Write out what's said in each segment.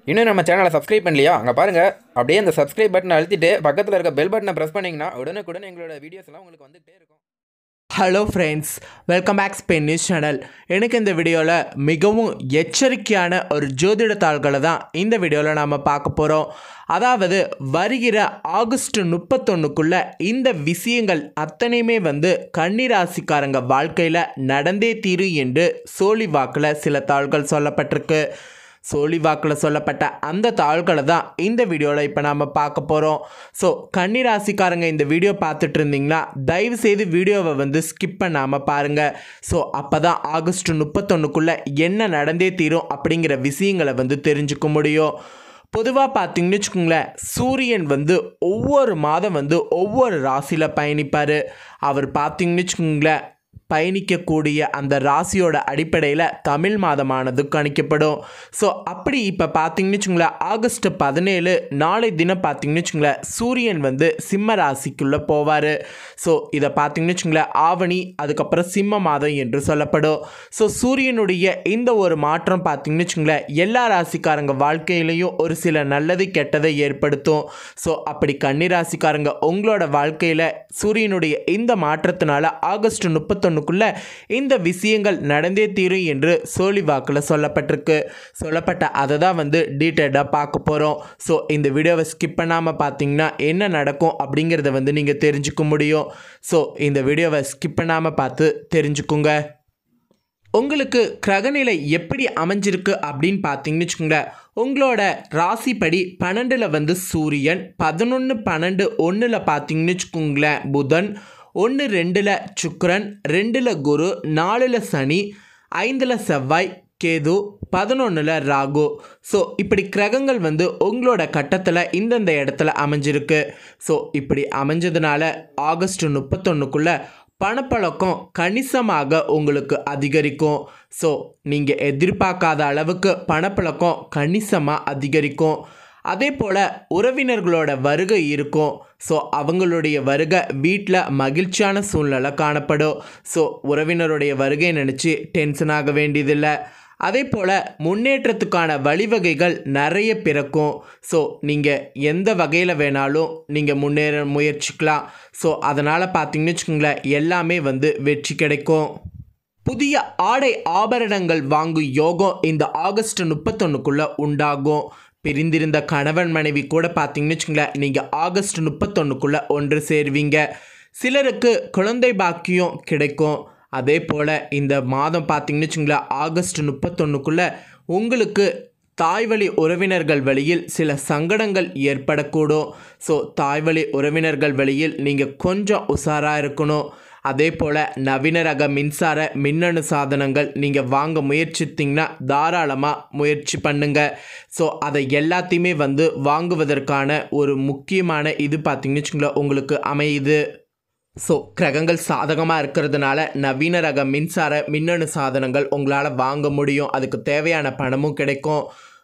இன்னும் நம்ம சேனலை சப்ஸ்கிரைப் பண்ணலையா அங்கே பாருங்கள் அப்படியே அந்த சப்ஸ்கிரைப் பட்டனை அழுத்திட்டு பக்கத்தில் இருக்க பெல் பட்டனை ப்ரெஸ் பண்ணிங்கன்னா உடனுக்குடன் எங்களோட வீடியோஸ் எல்லாம் உங்களுக்கு வந்துகிட்டே இருக்கும் hello friends welcome back Spain news channel எனக்கு இந்த வீடியோவில் மிகவும் எச்சரிக்கையான ஒரு ஜோதிட தாள்களை தான் இந்த வீடியோவில் நாம் பார்க்க போகிறோம் அதாவது வருகிற ஆகஸ்ட் முப்பத்தொன்னுக்குள்ள இந்த விஷயங்கள் அத்தனையுமே வந்து கன்னிராசிக்காரங்க வாழ்க்கையில் நடந்தே தீரும் என்று சோழி வாக்கில் சில தாள்கள் சொல்லப்பட்டிருக்கு சோழி வாக்கில் சொல்லப்பட்ட அந்த தாள்களை தான் இந்த வீடியோவில் இப்போ நாம் பார்க்க போகிறோம் ஸோ கன்னிராசிக்காரங்க இந்த வீடியோ பார்த்துட்டு இருந்தீங்கன்னா தயவு செய்து வீடியோவை வந்து ஸ்கிப் பண்ணாமல் பாருங்கள் ஸோ அப்போ தான் ஆகஸ்ட் முப்பத்தொன்னுக்குள்ளே என்ன நடந்தே தீரும் அப்படிங்கிற விஷயங்களை வந்து தெரிஞ்சுக்க முடியும் பொதுவாக பார்த்தீங்கன்னு வச்சுக்கோங்களேன் சூரியன் வந்து ஒவ்வொரு மாதம் வந்து ஒவ்வொரு ராசியில் பயணிப்பார் அவர் பார்த்தீங்கன்னு வச்சுக்கோங்களேன் பயணிக்கக்கூடிய அந்த ராசியோட அடிப்படையில் தமிழ் மாதமானது கணிக்கப்படும் ஸோ அப்படி இப்போ பார்த்தீங்கன்னு வச்சுங்களேன் ஆகஸ்ட் பதினேழு நாளை தினம் பார்த்தீங்கன்னு வச்சுங்களேன் சூரியன் வந்து சிம்ம ராசிக்குள்ளே போவார் ஸோ இதை பார்த்தீங்கன்னு வச்சுங்களேன் ஆவணி அதுக்கப்புறம் சிம்ம மாதம் என்று சொல்லப்படும் ஸோ சூரியனுடைய இந்த ஒரு மாற்றம் பார்த்தீங்கன்னு வச்சுங்களேன் எல்லா ராசிக்காரங்க வாழ்க்கையிலையும் ஒரு சில நல்லது கெட்டதை ஏற்படுத்தும் ஸோ அப்படி கன்னி ராசிக்காரங்க உங்களோட வாழ்க்கையில் சூரியனுடைய இந்த மாற்றத்தினால ஆகஸ்ட் முப்பத்தொன்னுக்குள்ள இந்த விஷயங்கள் நடந்தே தீரும் என்று சோழி வாக்கில் சொல்லப்பட்டிருக்கு சொல்லப்பட்ட அதை தான் வந்து டீட்டெயிலாக பார்க்க போகிறோம் ஸோ இந்த வீடியோவை ஸ்கிப் பண்ணாமல் பார்த்தீங்கன்னா என்ன நடக்கும் அப்படிங்கிறத வந்து நீங்கள் தெரிஞ்சுக்க முடியும் ஸோ இந்த வீடியோவை ஸ்கிப் பண்ணாமல் பார்த்து தெரிஞ்சுக்குங்க உங்களுக்கு கிரகநிலை எப்படி அமைஞ்சிருக்கு அப்படின்னு பார்த்தீங்கன்னு வச்சுக்கோங்களேன் உங்களோட ராசிப்படி பன்னெண்டில் வந்து சூரியன் பதினொன்று பன்னெண்டு ஒன்றில் பார்த்தீங்கன்னு வச்சுக்கோங்களேன் புதன் ஒன்று ரெண்டில் சுக்கிரன் ரெண்டில் குரு நாலில் சனி ஐந்தில் செவ்வாய் கேது பதினொன்றில் ராகு ஸோ இப்படி கிரகங்கள் வந்து உங்களோட கட்டத்தில் இந்தந்த இடத்துல அமைஞ்சிருக்கு ஸோ இப்படி அமைஞ்சதுனால ஆகஸ்ட் முப்பத்தொன்னுக்குள்ளே பணப்பழக்கம் கணிசமாக உங்களுக்கு அதிகரிக்கும் ஸோ நீங்கள் எதிர்பார்க்காத அளவுக்கு பணப்பழக்கம் கணிசமாக அதிகரிக்கும் அதே போல் உறவினர்களோட வருகை இருக்கும் ஸோ அவங்களுடைய வருகை வீட்டில் மகிழ்ச்சியான சூழ்நிலை காணப்படும் ஸோ உறவினருடைய வருகை நினச்சி டென்ஷன் ஆக வேண்டியதில்லை அதே போல் முன்னேற்றத்துக்கான வழிவகைகள் நிறைய பிறக்கும் ஸோ நீங்கள் எந்த வகையில் வேணாலும் நீங்கள் முன்னேற முயற்சிக்கலாம் ஸோ அதனால் பார்த்தீங்கன்னு வச்சுக்கோங்களேன் எல்லாமே வந்து வெற்றி கிடைக்கும் புதிய ஆடை ஆபரணங்கள் வாங்கும் யோகம் இந்த ஆகஸ்ட் முப்பத்தொன்னுக்குள்ளே உண்டாகும் பிரிந்திருந்த கணவன் மனைவி கூட பார்த்தீங்கன்னு வச்சுங்களேன் நீங்கள் ஆகஸ்ட் முப்பத்தொன்னுக்குள்ளே ஒன்று சேருவீங்க சிலருக்கு குழந்தை பாக்கியம் கிடைக்கும் அதே போல் இந்த மாதம் பார்த்தீங்கன்னு வச்சுங்களேன் ஆகஸ்ட் முப்பத்தொன்னுக்குள்ளே உங்களுக்கு தாய்வழி உறவினர்கள் வழியில் சில சங்கடங்கள் ஏற்படக்கூடும் ஸோ தாய்வழி உறவினர்கள் வழியில் நீங்கள் கொஞ்சம் உஷாராக இருக்கணும் அதே போல் நவீன ரக மின்சார மின்னணு சாதனங்கள் நீங்கள் வாங்க முயற்சித்திங்கன்னா தாராளமாக முயற்சி பண்ணுங்க ஸோ அதை எல்லாத்தையுமே வந்து வாங்குவதற்கான ஒரு முக்கியமான இது பார்த்தீங்கன்னு வச்சுங்களேன் உங்களுக்கு அமையுது ஸோ கிரகங்கள் சாதகமாக இருக்கிறதுனால நவீன ரக மின்சார மின்னணு சாதனங்கள் உங்களால் வாங்க முடியும் அதுக்கு தேவையான பணமும் கிடைக்கும்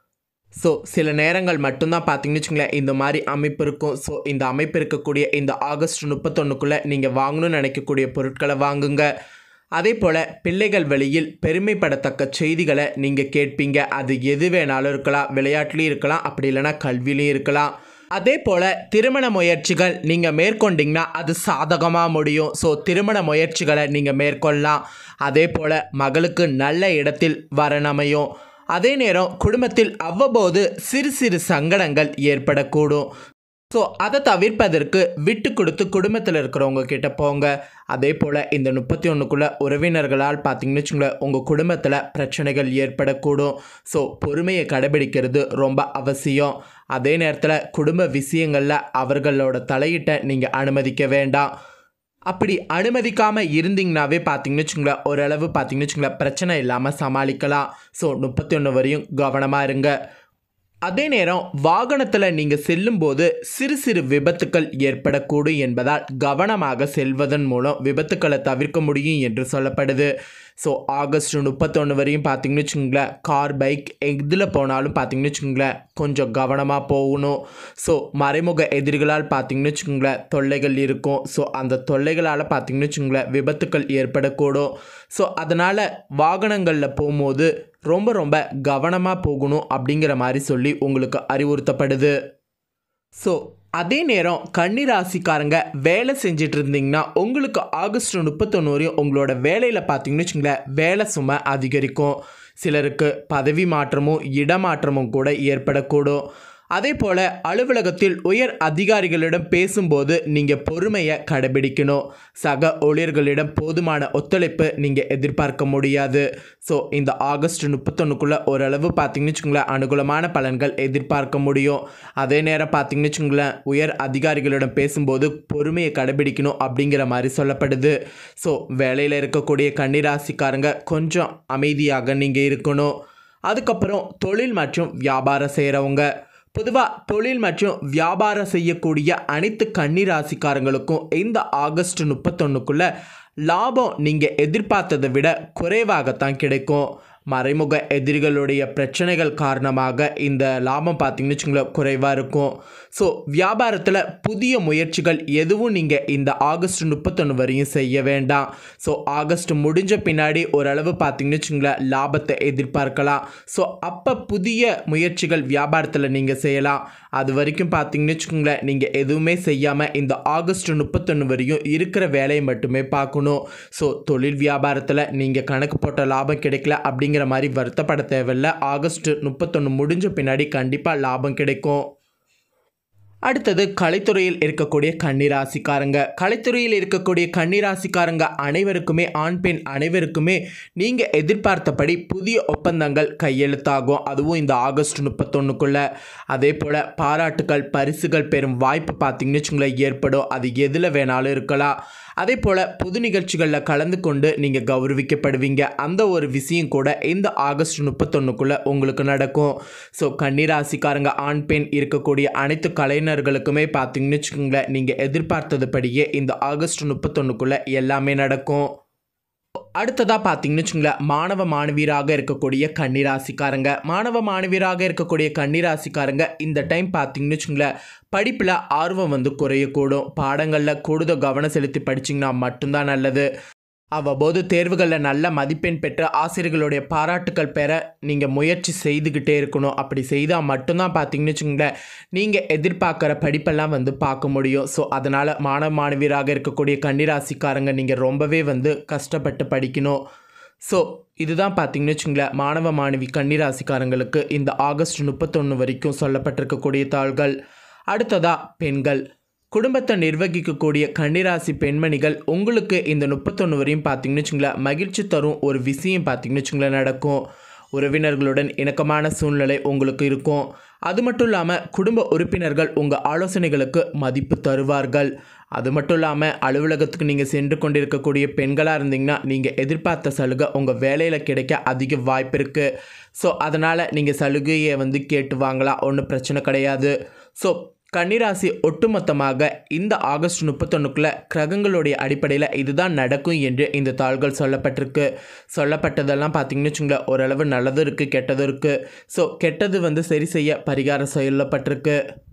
ஸோ சில நேரங்கள் மட்டும்தான் பார்த்தீங்கன்னு வச்சுங்களேன் இந்த மாதிரி அமைப்பு இருக்கும் ஸோ இந்த அமைப்பு இருக்கக்கூடிய இந்த ஆகஸ்ட் முப்பத்தொன்னுக்குள்ளே நீங்கள் வாங்கணும்னு நினைக்கக்கூடிய பொருட்களை வாங்குங்க அதே போல் பிள்ளைகள் வழியில் பெருமைப்படத்தக்க செய்திகளை நீங்கள் கேட்பீங்க அது எது வேணாலும் இருக்கலாம் விளையாட்டுலேயும் இருக்கலாம் அப்படி இல்லைன்னா கல்விலையும் இருக்கலாம் அதே போல் திருமண முயற்சிகள் நீங்கள் மேற்கொண்டீங்கன்னா அது சாதகமாக முடியும் ஸோ திருமண முயற்சிகளை நீங்கள் மேற்கொள்ளலாம் அதே போல் மகளுக்கு நல்ல இடத்தில் வரணமையும் அதே நேரம் குடும்பத்தில் அவ்வப்போது சிறு சிறு சங்கடங்கள் ஏற்படக்கூடும் ஸோ அதை தவிர்ப்பதற்கு விட்டு கொடுத்து குடும்பத்தில் இருக்கிறவங்க கிட்ட போங்க அதே போல் இந்த முப்பத்தி ஒன்றுக்குள்ளே உறவினர்களால் பார்த்தீங்கன்னு வச்சுங்களேன் உங்கள் குடும்பத்தில் பிரச்சனைகள் ஏற்படக்கூடும் ஸோ பொறுமையை கடைபிடிக்கிறது ரொம்ப அவசியம் அதே நேரத்தில் குடும்ப விஷயங்களில் அவர்களோட தலையிட்ட நீங்கள் அனுமதிக்க வேண்டாம் அப்படி அனுமதிக்காமல் இருந்தீங்கனாவே பார்த்தீங்கன்னு வச்சுங்களேன் ஓரளவு பார்த்தீங்கன்னு வச்சுங்களேன் பிரச்சனை இல்லாமல் சமாளிக்கலாம் ஸோ முப்பத்தி ஒன்று வரையும் கவனமாக இருங்க அதே நேரம் வாகனத்தில் நீங்கள் செல்லும்போது சிறு சிறு விபத்துக்கள் ஏற்படக்கூடும் என்பதால் கவனமாக செல்வதன் மூலம் விபத்துக்களை தவிர்க்க முடியும் என்று சொல்லப்படுது ஸோ ஆகஸ்ட் முப்பத்தொன்று வரையும் பார்த்தீங்கன்னு வச்சுங்களேன் கார் பைக் எதில் போனாலும் பார்த்தீங்கன்னு வச்சுங்களேன் கொஞ்சம் கவனமாக போகணும் ஸோ மறைமுக எதிரிகளால் பார்த்தீங்கன்னு வச்சுங்களேன் தொல்லைகள் இருக்கும் ஸோ அந்த தொல்லைகளால் பார்த்தீங்கன்னு வச்சுங்களேன் விபத்துக்கள் ஏற்படக்கூடும் ஸோ அதனால் வாகனங்களில் போகும்போது ரொம்ப ரொம்ப கவனமாக போகணும் அப்படிங்கிற மாதிரி சொல்லி உங்களுக்கு அறிவுறுத்தப்படுது ஸோ அதே நேரம் கன்னி ராசிக்காரங்க வேலை செஞ்சுட்டு இருந்தீங்கன்னா உங்களுக்கு ஆகஸ்ட் முப்பத்தொன்று வரையும் உங்களோட வேலையில் பார்த்தீங்கன்னு வச்சுங்களேன் வேலை சுமை அதிகரிக்கும் சிலருக்கு பதவி மாற்றமும் இடமாற்றமும் கூட ஏற்படக்கூடும் அதே போல் அலுவலகத்தில் உயர் அதிகாரிகளிடம் பேசும்போது நீங்கள் பொறுமையை கடைபிடிக்கணும் சக ஊழியர்களிடம் போதுமான ஒத்துழைப்பு நீங்கள் எதிர்பார்க்க முடியாது ஸோ இந்த ஆகஸ்ட் முப்பத்தொன்னுக்குள்ளே ஓரளவு பார்த்தீங்கன்னு வச்சுங்களேன் அனுகூலமான பலன்கள் எதிர்பார்க்க முடியும் அதே நேரம் பார்த்தீங்கன்னு வச்சுங்களேன் உயர் அதிகாரிகளிடம் பேசும்போது பொறுமையை கடைபிடிக்கணும் அப்படிங்கிற மாதிரி சொல்லப்படுது ஸோ வேலையில் இருக்கக்கூடிய கன்னிராசிக்காரங்க கொஞ்சம் அமைதியாக நீங்கள் இருக்கணும் அதுக்கப்புறம் தொழில் மற்றும் வியாபாரம் செய்கிறவங்க பொதுவாக தொழில் மற்றும் வியாபாரம் செய்யக்கூடிய அனைத்து கன்னிராசிக்காரங்களுக்கும் இந்த ஆகஸ்ட் முப்பத்தொன்னுக்குள்ளே லாபம் நீங்கள் எதிர்பார்த்ததை விட குறைவாகத்தான் கிடைக்கும் மறைமுக எதிரிகளுடைய பிரச்சனைகள் காரணமாக இந்த லாபம் பார்த்தீங்கன்னு வச்சுங்களேன் குறைவாக இருக்கும் ஸோ வியாபாரத்தில் புதிய முயற்சிகள் எதுவும் நீங்கள் இந்த ஆகஸ்ட் முப்பத்தொன்று வரையும் செய்ய வேண்டாம் ஸோ ஆகஸ்ட் முடிஞ்ச பின்னாடி ஓரளவு பார்த்தீங்கன்னு வச்சுங்களேன் லாபத்தை எதிர்பார்க்கலாம் ஸோ அப்போ புதிய முயற்சிகள் வியாபாரத்தில் நீங்கள் செய்யலாம் அது வரைக்கும் பார்த்தீங்கன்னு வச்சுக்கோங்களேன் நீங்கள் எதுவுமே செய்யாமல் இந்த ஆகஸ்ட் முப்பத்தொன்று வரையும் இருக்கிற வேலையை மட்டுமே பார்க்கணும் ஸோ தொழில் வியாபாரத்தில் நீங்கள் கணக்கு போட்ட லாபம் கிடைக்கல அப்படிங்கிற மாதிரி வருத்தப்பட தேவையில்ல ஆகஸ்ட் முப்பத்தொன்று முடிஞ்ச பின்னாடி கண்டிப்பாக லாபம் கிடைக்கும் அடுத்தது கலைத்துறையில் இருக்கக்கூடிய கன்னிராசிக்காரங்க கலைத்துறையில் இருக்கக்கூடிய கன்னிராசிக்காரங்க அனைவருக்குமே ஆண் பெண் அனைவருக்குமே நீங்கள் எதிர்பார்த்தபடி புதிய ஒப்பந்தங்கள் கையெழுத்தாகும் அதுவும் இந்த ஆகஸ்ட் முப்பத்தொன்னுக்குள்ள அதே போல் பாராட்டுகள் பரிசுகள் பெறும் வாய்ப்பு பார்த்தீங்கன்னு வச்சுங்களேன் ஏற்படும் அது எதில் வேணாலும் இருக்கலாம் அதே போல் பொது நிகழ்ச்சிகளில் கலந்து கொண்டு நீங்கள் கௌரவிக்கப்படுவீங்க அந்த ஒரு விஷயம் கூட இந்த ஆகஸ்ட் முப்பத்தொன்னுக்குள்ளே உங்களுக்கு நடக்கும் ஸோ கன்னிராசிக்காரங்க ஆண் பெண் இருக்கக்கூடிய அனைத்து கலைஞர்களுக்குமே பார்த்தீங்கன்னு வச்சுக்கோங்களேன் நீங்கள் எதிர்பார்த்ததுபடியே இந்த ஆகஸ்ட் முப்பத்தொன்னுக்குள்ளே எல்லாமே நடக்கும் அடுத்ததாக பார்த்தீங்கன்னு வச்சுங்களேன் மாணவ மாணவியராக இருக்கக்கூடிய கன்னிராசிக்காரங்க மாணவ மாணவியராக இருக்கக்கூடிய கன்னிராசிக்காரங்க இந்த டைம் பார்த்தீங்கன்னு வச்சுங்களேன் படிப்பில் ஆர்வம் வந்து குறையக்கூடும் பாடங்களில் கூடுதல் கவனம் செலுத்தி படிச்சிங்கன்னா மட்டும்தான் நல்லது அவ்வப்போது தேர்வுகளில் நல்ல மதிப்பெண் பெற்று ஆசிரியர்களுடைய பாராட்டுக்கள் பெற நீங்கள் முயற்சி செய்துக்கிட்டே இருக்கணும் அப்படி செய்தால் மட்டும்தான் பார்த்தீங்கன்னு வச்சுங்களேன் நீங்கள் எதிர்பார்க்குற படிப்பெல்லாம் வந்து பார்க்க முடியும் ஸோ அதனால் மாணவ மாணவியராக இருக்கக்கூடிய கன்னிராசிக்காரங்க நீங்கள் ரொம்பவே வந்து கஷ்டப்பட்டு படிக்கணும் ஸோ இதுதான் பார்த்தீங்கன்னு வச்சுங்களேன் மாணவ மாணவி கன்னிராசிக்காரங்களுக்கு இந்த ஆகஸ்ட் முப்பத்தொன்று வரைக்கும் சொல்லப்பட்டிருக்கக்கூடிய தாள்கள் அடுத்ததாக பெண்கள் குடும்பத்தை நிர்வகிக்கக்கூடிய கன்னிராசி பெண்மணிகள் உங்களுக்கு இந்த முப்பத்தொன்று வரையும் பார்த்தீங்கன்னு வச்சுங்களேன் மகிழ்ச்சி தரும் ஒரு விஷயம் பார்த்தீங்கன்னு வச்சுங்களேன் நடக்கும் உறவினர்களுடன் இணக்கமான சூழ்நிலை உங்களுக்கு இருக்கும் அது மட்டும் இல்லாமல் குடும்ப உறுப்பினர்கள் உங்கள் ஆலோசனைகளுக்கு மதிப்பு தருவார்கள் அது மட்டும் இல்லாமல் அலுவலகத்துக்கு நீங்கள் சென்று கொண்டிருக்கக்கூடிய பெண்களாக இருந்தீங்கன்னா நீங்கள் எதிர்பார்த்த சலுகை உங்கள் வேலையில் கிடைக்க அதிக வாய்ப்பு இருக்குது ஸோ அதனால் நீங்கள் சலுகையை வந்து கேட்டு வாங்கலாம் ஒன்றும் பிரச்சனை கிடையாது ஸோ கன்னிராசி ஒட்டுமொத்தமாக இந்த ஆகஸ்ட் முப்பத்தொன்னுக்குள்ள கிரகங்களுடைய அடிப்படையில் இதுதான் நடக்கும் என்று இந்த தாள்கள் சொல்லப்பட்டிருக்கு சொல்லப்பட்டதெல்லாம் பார்த்தீங்கன்னு வச்சுங்களேன் ஓரளவு நல்லதும் இருக்குது கெட்டதும் இருக்குது ஸோ கெட்டது வந்து சரி செய்ய பரிகாரம் சொல்லப்பட்டிருக்கு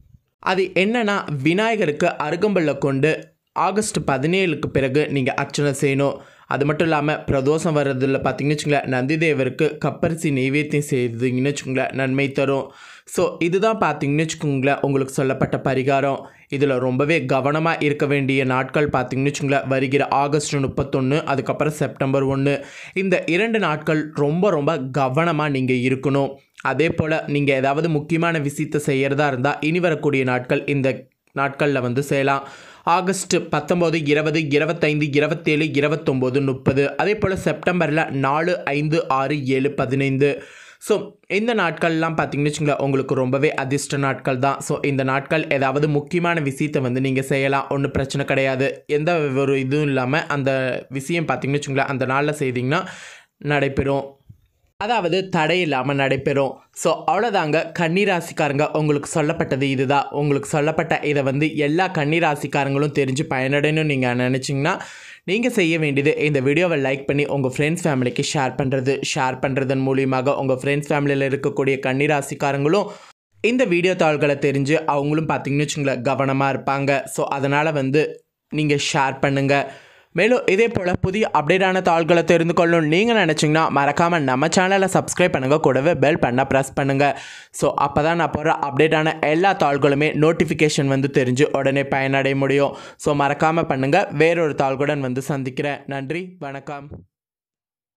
அது என்னன்னா விநாயகருக்கு அருகம்புல்லை கொண்டு ஆகஸ்ட் பதினேழுக்கு பிறகு நீங்கள் அர்ச்சனை செய்யணும் அது மட்டும் இல்லாமல் பிரதோஷம் வர்றதில் பார்த்தீங்கன்னு வச்சுங்களேன் நந்திதேவருக்கு கப்பரிசி நெய்வேத்தியம் செய்தீங்கன்னு வச்சுக்கோங்களேன் நன்மை தரும் ஸோ இதுதான் பார்த்தீங்கன்னு வச்சுக்கோங்களேன் உங்களுக்கு சொல்லப்பட்ட பரிகாரம் இதில் ரொம்பவே கவனமாக இருக்க வேண்டிய நாட்கள் பார்த்தீங்கன்னு வச்சுங்களேன் வருகிற ஆகஸ்ட் முப்பத்தொன்று அதுக்கப்புறம் செப்டம்பர் ஒன்று இந்த இரண்டு நாட்கள் ரொம்ப ரொம்ப கவனமாக நீங்கள் இருக்கணும் அதே போல் நீங்கள் ஏதாவது முக்கியமான விஷயத்தை செய்கிறதா இருந்தால் இனி வரக்கூடிய நாட்கள் இந்த நாட்களில் வந்து செய்யலாம் ஆகஸ்ட் பத்தொம்போது இருபது இருபத்தைந்து இருபத்தேழு இருபத்தொம்போது முப்பது அதே போல் செப்டம்பரில் நாலு ஐந்து ஆறு ஏழு பதினைந்து ஸோ இந்த நாட்கள்லாம் பார்த்தீங்கன்னு வச்சுங்களேன் உங்களுக்கு ரொம்பவே அதிர்ஷ்ட நாட்கள் தான் ஸோ இந்த நாட்கள் ஏதாவது முக்கியமான விஷயத்தை வந்து நீங்கள் செய்யலாம் ஒன்றும் பிரச்சனை கிடையாது எந்த ஒரு இதுவும் இல்லாமல் அந்த விஷயம் பார்த்தீங்கன்னு வச்சுங்களேன் அந்த நாளில் செய்தீங்கன்னா நடைபெறும் அதாவது தடை இல்லாமல் நடைபெறும் ஸோ அவ்வளோதாங்க கன்னிராசிக்காரங்க உங்களுக்கு சொல்லப்பட்டது இதுதான் உங்களுக்கு சொல்லப்பட்ட இதை வந்து எல்லா கன்னிராசிக்காரங்களும் தெரிஞ்சு பயனடையணும்னு நீங்கள் நினச்சிங்கன்னா நீங்கள் செய்ய வேண்டியது இந்த வீடியோவை லைக் பண்ணி உங்கள் ஃப்ரெண்ட்ஸ் ஃபேமிலிக்கு ஷேர் பண்ணுறது ஷேர் பண்ணுறதன் மூலியமாக உங்கள் ஃப்ரெண்ட்ஸ் ஃபேமிலியில் இருக்கக்கூடிய கன்னிராசிக்காரங்களும் இந்த வீடியோ தாள்களை தெரிஞ்சு அவங்களும் பார்த்தீங்கன்னு வச்சுங்களேன் கவனமாக இருப்பாங்க ஸோ அதனால் வந்து நீங்கள் ஷேர் பண்ணுங்கள் மேலும் இதே போல் புதிய அப்டேட்டான தாள்களை தெரிந்து கொள்ளணும் நீங்கள் நினச்சிங்கன்னா மறக்காமல் நம்ம சேனலை சப்ஸ்கிரைப் பண்ணுங்கள் கூடவே பெல் பண்ண ப்ரெஸ் பண்ணுங்கள் ஸோ அப்போ தான் நான் போகிற அப்டேட்டான எல்லா தாள்களுமே நோட்டிஃபிகேஷன் வந்து தெரிஞ்சு உடனே பயனடைய முடியும் ஸோ மறக்காமல் பண்ணுங்கள் வேறொரு தாள்களுடன் வந்து சந்திக்கிறேன் நன்றி வணக்கம்